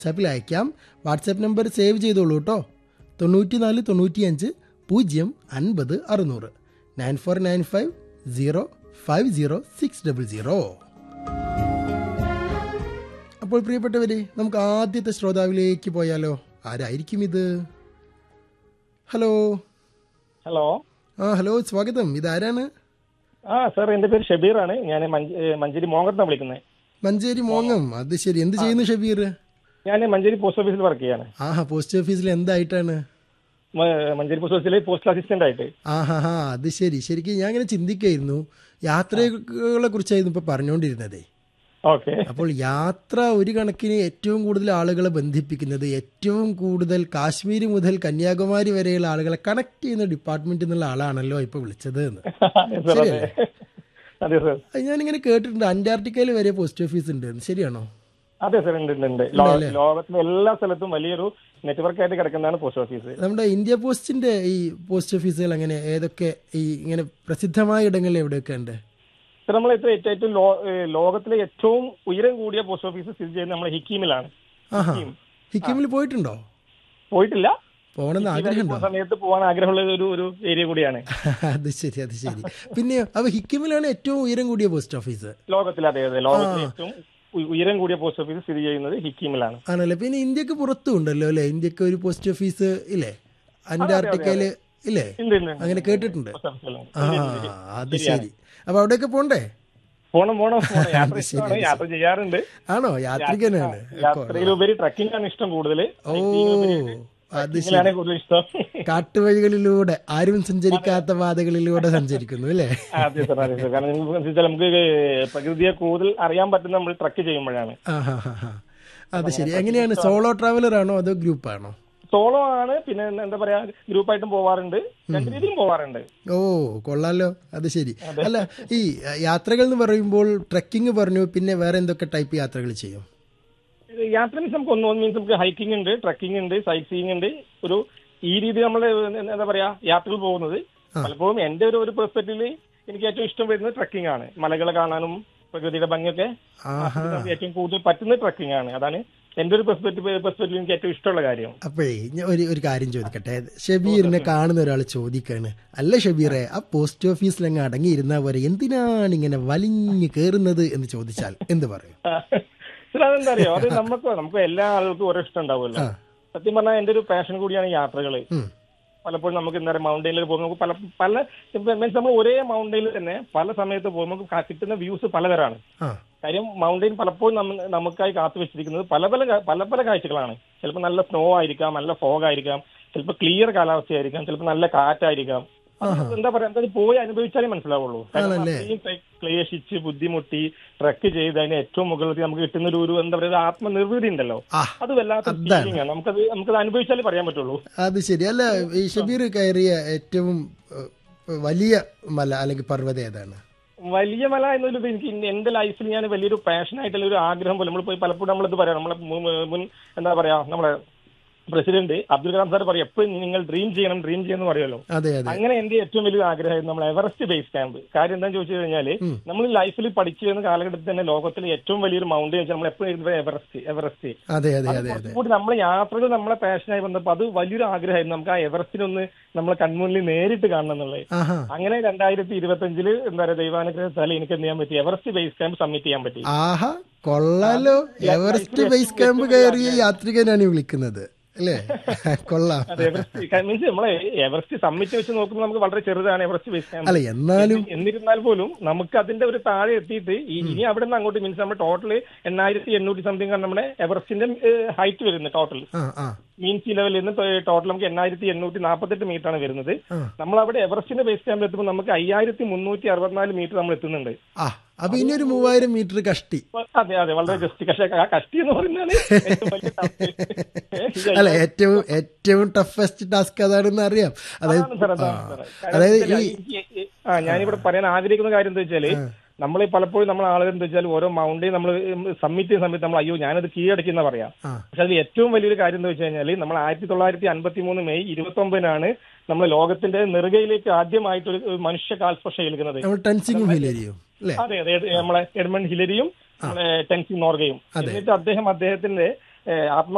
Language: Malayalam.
വാട്സാപ്പിൽ അയക്കാം വാട്സാപ്പ് നമ്പർ സേവ് ചെയ്തോളൂ കേട്ടോ തൊണ്ണൂറ്റി നാല് തൊണ്ണൂറ്റിയഞ്ച് പൂജ്യം അൻപത് അറുന്നൂറ് nine four nine five zero five zero six double zero അപ്പോൾ പ്രിയപ്പെട്ടവരെ നമുക്ക് ആദ്യത്തെ ശ്രോതാവിലേക്ക് പോയാലോ ആരായിരിക്കും ഇത് ഹലോ ഹലോ ആ ഹലോ സ്വാഗതം ഇതാരാണ് ആ സാർ എന്റെ പേര് ഷബീറാണ് ഞാൻ മഞ്ച- ഏ, മഞ്ചേരി മോങ്ങത്താണ് വിളിക്കുന്നത് മഞ്ചേരി മോങ്ങം അത് ശരി എന്ത് ചെയ്യുന്നു ഷബീർ ഞാൻ മഞ്ചേരി പോസ്റ്റ് ഓഫീസിൽ വർക്ക് ചെയ്യാണ് ആഹാ പോസ്റ്റ് ഓഫീസിൽ എന്തായിട്ടാണ് മ- മഞ്ചേരി പോസ്റ്റ് ഓഫീസിൽ പോസ്റ്റൽ അസിസ്റ്റന്റ് ആയിട്ട് ആഹാ ഹാ അത് ശരി ശരിക്കും ഞാൻ ഇങ്ങനെ ചിന്തിക്കായിരുന്നു യാത്രകളെ കുറിച്ചായിരുന്നു ഇപ്പൊ പറഞ്ഞുകൊണ്ടിരുന്നതേ ഓക്കെ അപ്പോൾ യാത്ര ഒരു കണക്കിന് ഏറ്റവും കൂടുതൽ ആളുകളെ ബന്ധിപ്പിക്കുന്നത് ഏറ്റവും കൂടുതൽ കാശ്മീർ മുതൽ കന്യാകുമാരി വരെയുള്ള ആളുകളെ കണക്ട് ചെയ്യുന്ന ഡിപ്പാർട്ട്മെന്റ് എന്നുള്ള ആളാണല്ലോ ഇപ്പൊ വിളിച്ചത് എന്ന് സാർ അതെ അതെ സാർ അത് ഞാനിങ്ങനെ കേട്ടിട്ടുണ്ട് അന്റാർട്ടിക്കയിൽ വരെ പോസ്റ്റ് ഓഫീസ് ഉണ്ട് എന്ന്. ശരിയാണോ അതെ സാർ ഉണ്ട് ഉണ്ട് ഉണ്ട് ലോ- ലോകത്തിലെ എല്ലാ സ്ഥലത്തും വലിയൊരു നെറ്റ്വർക്ക് ആയിട്ട് കിടക്കുന്നതാണ് പോസ്റ്റ് ഓഫീസ് നമ്മുടെ ഇന്ത്യ പോസ്റ്റിന്റെ ഈ പോസ്റ്റ് ഓഫീസുകൾ അങ്ങനെ ഏതൊക്കെ ഈ ഇങ്ങനെ പ്രസിദ്ധമായ ഇടങ്ങളിൽ എവിടെയൊക്കെ ഉണ്ട് സാർ നമ്മൾ ഏറ്റവും ഏറ്റവും ലോ- ഏ, ലോകത്തിലെ ഏറ്റവും ഉയരം കൂടിയ പോസ്റ്റ് ഓഫീസ് സ്ഥിതി ചെയ്യുന്നത് നമ്മുടെ ഹിക്കീമിലാണ് ആഹാ ഹിക്കിമിൽ പോയിട്ടുണ്ടോ പോയിട്ടില്ല പോകണമെന്ന് ഈ ആഗ്രഹമുണ്ടോ സമയത്ത് പോകാൻ ആഗ്രഹമുള്ള ഒരു ഒരു ഏരിയ കൂടിയാണ് അത് ശരി അത് ശരി പിന്നെ അപ്പൊ ഹിക്കിമിലാണ് ഏറ്റവും ഉയരം കൂടിയ പോസ്റ്റ് ഓഫീസ് ലോകത്തിലെ അതെ അതെ ലോകത്തിലെ ഏറ്റവും ഉ- ഉയരം കൂടിയ പോസ്റ്റ് ഓഫീസ് സ്ഥിതി ചെയ്യുന്നത് ഹിക്കീമിലാണ് ആണല്ലേ പിന്നെ ഇന്ത്യക്ക് പുറത്തും ഉണ്ടല്ലോ അല്ലേ ഇന്ത്യക്ക് ഒരു പോസ്റ്റ് ഓഫീസ് ഇല്ലേ അന്റാർട്ടിക്കയില് ഇല്ലേ ഉണ്ട് ഉണ്ട് ഉണ്ട്. അങ്ങനെ കേട്ടിട്ടുണ്ട് പോസ്റ്റ് ഓഫീസിലാണ്. ആ അത് ശരി അപ്പൊ അവിടെയൊക്കെ പോണ്ടേ പോണം പോണം പോണം യാത്ര ഇഷ്ടമാണ് യാത്ര ചെയ്യാറുണ്ട് ആണോ യാത്രികനാണ് യാത്രയിലുപരി ട്രക്കിംഗ് ആണ് ഇഷ്ടം കൂടുതൽ ഓ അത് ശരി ട്രക്കിങ്ങിലാണ് കൂടുതൽ ഇഷ്ടം കാട്ടുവഴികളിലൂടെ ആരും സഞ്ചരിക്കാത്ത പാതകളിലൂടെ സഞ്ചരിക്കുന്നു അല്ലേ അതെ സാർ അതെ സാർ കാരണം നിങ്ങൾക്ക് വെച്ചാൽ നമുക്ക് പ്രകൃതിയെ കൂടുതൽ അറിയാൻ പറ്റുന്ന നമ്മൾ ട്രക്ക് ചെയ്യുമ്പോഴാണ് ആ ഹാ ഹാ ഹാ അത് ശരി എങ്ങനെയാണ് സോളോ ട്രാവലർ ആണോ അതോ ഗ്രൂപ്പ് ആണോ സോളോ ആണ് പിന്നെ എന്താ പറയാ ഗ്രൂപ്പായിട്ടും പോവാറുണ്ട് രണ്ട് രീതിയിലും പോവാറുണ്ട് ഓ കൊള്ളാലോ അത് ശരി അല്ല ഈ അഹ്, യാത്രകൾ എന്ന് പറയുമ്പോൾ ട്രക്കിംഗ് പറഞ്ഞു പിന്നെ വേറെ എന്തൊക്കെ ടൈപ്പ് യാത്രകൾ ചെയ്യും ഇത് യാത്ര മീൻസ് നമുക്ക് ഒന്ന് മീൻസ് നമുക്ക് ഹൈക്കിംഗ് ഉണ്ട് ട്രക്കിംഗ് ഉണ്ട് സൈറ്റ് സീയിങ് ഉണ്ട് ഒരു ഈ രീതി നമ്മൾ എന്താ പറയാ യാത്രകൾ പോകുന്നത് പലപ്പോഴും എന്റെ ഒരു ഒരു പെർസ്പെക്റ്റീവില് എനിക്ക് ഏറ്റവും ഇഷ്ടം വരുന്നത് ട്രക്കിംഗ് ആണ് മലകൾ കാണാനും പ്രകൃതിയുടെ ഭംഗിയൊക്കെ ആഹാ നമുക്ക് ഏറ്റവും കൂടുതൽ പറ്റുന്നത് ട്രക്കിംഗ് ആണ് അതാണ് എന്റെ ഒരു പെർസ്പെക്റ്റീവ് പെർസ്പെക്റ്റീവ് എനിക്ക് ഏറ്റവും ഇഷ്ടമുള്ള കാര്യം അപ്പോഴേ ഞാൻ ഒരു ഒരു കാര്യം ചോദിക്കട്ടെ ഷബീറിനെ കാണുന്ന ഒരാൾ ചോദിക്കാണ് അല്ല ഷബീറെ ആ പോസ്റ്റ് ഓഫീസിൽ അങ്ങ് അടങ്ങിയിരുന്ന പോലെ എന്തിനാണ് ഇങ്ങനെ വലിഞ്ഞു കയറുന്നത് എന്ന് ചോദിച്ചാൽ എന്ത് പറയും സാർ അതെന്താ അറിയോ അത് നമുക്ക് നമുക്ക് എല്ലാ ആളുകൾക്കും ഓരോ ഇഷ്ടം ഉണ്ടാവുമല്ലോ സത്യം പറഞ്ഞാൽ എന്റെ ഒരു പാഷൻ കൂടിയാണ് യാത്രകള് ഉം. പലപ്പോഴും നമുക്ക് എന്താ പറയുക മൗണ്ടൈനിൽ പോകുമ്പോൾ നമുക്ക് പല പല മീൻസ് നമ്മൾ ഒരേ മൗണ്ടൈനിൽ തന്നെ പല സമയത്ത് പോകുമ്പോൾ നമുക്ക് കാ- കിട്ടുന്ന വ്യൂസ് പലതരമാണ് ആ കാര്യം മൗണ്ടൈൻ പലപ്പോഴും നമ്മ- നമുക്കായി കാത്തു വെച്ചിരിക്കുന്നത് പല പല കാ- പല പല കാഴ്ചകളാണ് ചിലപ്പോൾ നല്ല സ്നോ ആയിരിക്കാം നല്ല ഫോഗ് ആയിരിക്കാം ചിലപ്പോൾ ക്ലിയർ കാലാവസ്ഥയായിരിക്കാം ചിലപ്പോൾ നല്ല കാറ്റായിരിക്കാം അത് എന്താ പറയാ എന്താ പോയി അനുഭവിച്ചാലേ മനസ്സിലാവുള്ളൂ കാരണം ആണല്ലേ? അത്രയും ക്ലേ- ക്ലേശിച്ച് ബുദ്ധിമുട്ടി ട്രക്ക് ചെയ്ത് അതിന് ഏറ്റവും മുകളിൽ നമുക്ക് കിട്ടുന്ന ഒരു ഒരു എന്താ പറയുക ആത്മനിർവൃതി ഉണ്ടല്ലോ ആ അത് വല്ലാത്ത ഫീലിംഗ് ആണ് നമുക്കത് നമുക്കത് അനുഭവിച്ചാലേ പറയാൻ പറ്റുള്ളൂ അത് ശരി അല്ല ഈ ഷബീർ കയറിയ ഏറ്റവും ഏഹ്, വലിയ മല അല്ലെങ്കിൽ പർവ്വതം ഏതാണ് വലിയ മല എന്നൊരു എനിക്ക് ഇന്ന- എന്റെ ലൈഫിൽ ഞാൻ വലിയൊരു പാഷൻ ആയിട്ടുള്ള ഒരു ആഗ്രഹം പോലെ നമ്മൾ പോയി പലപ്പോഴും നമ്മളിത് പറയാം നമ്മളെ മു- മുൻ എന്താ പറയാ നമ്മുടെ പ്രസിഡന്റ് അബ്ദുൽ കലാം സാർ പറയും എപ്പോഴും നിങ്ങൾ ഡ്രീം ചെയ്യണം ഡ്രീം ചെയ്യണം എന്ന് പറയുമല്ലോ അതെ അതെ അങ്ങനെ എന്റെ ഏറ്റവും വലിയ ആഗ്രഹമായിരുന്നു നമ്മൾ എവറസ്റ്റ് ബേസ് ക്യാമ്പ് കാര്യം എന്താണെന്ന് ചോദിച്ചു കഴിഞ്ഞാല് നമ്മൾ ലൈഫിൽ പഠിച്ചു വരുന്ന കാലഘട്ടത്തിൽ തന്നെ ലോകത്തിലെ ഏറ്റവും വലിയൊരു മൗണ്ടൻ വെച്ചാൽ നമ്മൾ എപ്പോഴും എവറസ്റ്റ് എവറസ്റ്റ് അതെ അതെ അതെ അതെ കൂടി നമ്മളെ യാത്രകൾ നമ്മളെ പാഷനായി വന്നപ്പോൾ അത് വലിയൊരു ആഗ്രഹമായിരുന്നു നമുക്ക് ആ എവറസ്റ്റിനൊന്ന് നമ്മളെ കൺമുന്നിൽ നേരിട്ട് കാണണം എന്നുള്ളത് ആഹാ അങ്ങനെ രണ്ടായിരത്തി ഇരുപത്തി അഞ്ചില് എന്താ പറയാ ദൈവാനുഗ്രഹത്താൽ എനിക്ക് എന്ത് ചെയ്യാൻ പറ്റി എവറസ്റ്റ് ബേസ് ക്യാമ്പ് സബ്മിറ്റ് ചെയ്യാൻ പറ്റി ആഹാ കൊള്ളാലോ എവറസ്റ്റ് ബേസ് ക്യാമ്പ് കയറിയ യാത്രികനാണ് ഈ വിളിക്കുന്നത് അല്ലേ കൊള്ളാം അത് എവറസ്റ്റ് മീൻസ് നമ്മളെ എവറസ്റ്റ് സബ്മിറ്റ് വെച്ച് നോക്കുമ്പോൾ നമുക്ക് വളരെ ചെറുതാണ് എവറസ്റ്റ് ബേസ് ക്യാമ്പ് അല്ല എന്നാലും എന്നിരുന്നാൽ പോലും നമുക്ക് അതിന്റെ ഒരു താഴെ എത്തിയിട്ട് ഈ- ഇനി അവിടെ നിന്ന് അങ്ങോട്ട് മീൻസ് നമ്മുടെ ടോട്ടൽ എണ്ണായിരത്തി എണ്ണൂറ്റി സംതിങ് ആണ് നമ്മുടെ എവറസ്റ്റിന്റെ ഹൈറ്റ് വരുന്നത് ടോട്ടൽ ആ ആ മീൻ സി ലെവലിൽ നിന്ന് ടോട്ടൽ നമുക്ക് എണ്ണായിരത്തി എണ്ണൂറ്റി നാൽപ്പത്തെട്ട് മീറ്റർ ആണ് വരുന്നത് ആ. നമ്മൾ അവിടെ എവറസ്റ്റിന്റെ ബേസ് ക്യാമ്പിൽ എത്തുമ്പോൾ നമുക്ക് അയ്യായിരത്തി മുന്നൂറ്റി അറുപത്തിനാല് മീറ്റർ നമ്മൾ എത്തുന്നുണ്ട് ആ അപ്പൊ ഇനി ഒരു മൂവായിരം മീറ്റർ കഷ്ടി അപ്പൊ അതെ അതെ വളരെ ജസ്റ്റ് പക്ഷേ ആ കഷ്ടി എന്ന് പറയുന്നതാണ് ഏറ്റവും വലിയ task. അല്ല ഏറ്റവും ഏറ്റവും ടഫസ്റ്റ് ടാസ്ക് അതാണെന്ന് അറിയാം അതായത് അതാണ് സാർ, അതാണ് സാർ. കാരണം അതായത് എന്താ ഈ വെച്ചാല് ഈ- ഈ- ആ ഞാനിവിടെ പറയാൻ ആഗ്രഹിക്കുന്ന കാര്യം എന്താ വെച്ചാല് നമ്മൾ പലപ്പോഴും നമ്മൾ ആളുകൾ എന്താ വെച്ചാൽ ഓരോ മൗണ്ടൈൻ നമ്മൾ സബ്മിറ്റ് ചെയ്യുന്ന സമയത്ത് നമ്മൾ അയ്യോ ഞാനത് കീഴടക്കുന്ന പറയാം ആ പക്ഷെ അതിൽ ഏറ്റവും വലിയൊരു കാര്യം എന്താ വെച്ച് കഴിഞ്ഞാൽ നമ്മൾ ആയിരത്തി തൊള്ളായിരത്തി അൻപത്തി മൂന്ന് മെയ് ഇരുപത്തി ഒമ്പതിനാണ് നമ്മൾ ലോകത്തിന്റെ നെറുകയിലേക്ക് ആദ്യമായിട്ട് ഒരു ഒരു മനുഷ്യ കാൽസ്പർശം ഏൽക്കുന്നത് നമ്മൾ ടെൻസിങ്ങും ഹിലേരിയും അല്ലേ അതെ അതെ നമ്മളെ എഡ്മണ്ട് ഹിലരിയും നമ്മളെ ടെൻസി നോർഗയും എന്നിട്ട് അദ്ദേഹം അദ്ദേഹത്തിന്റെ ഏഹ്, ആത്മ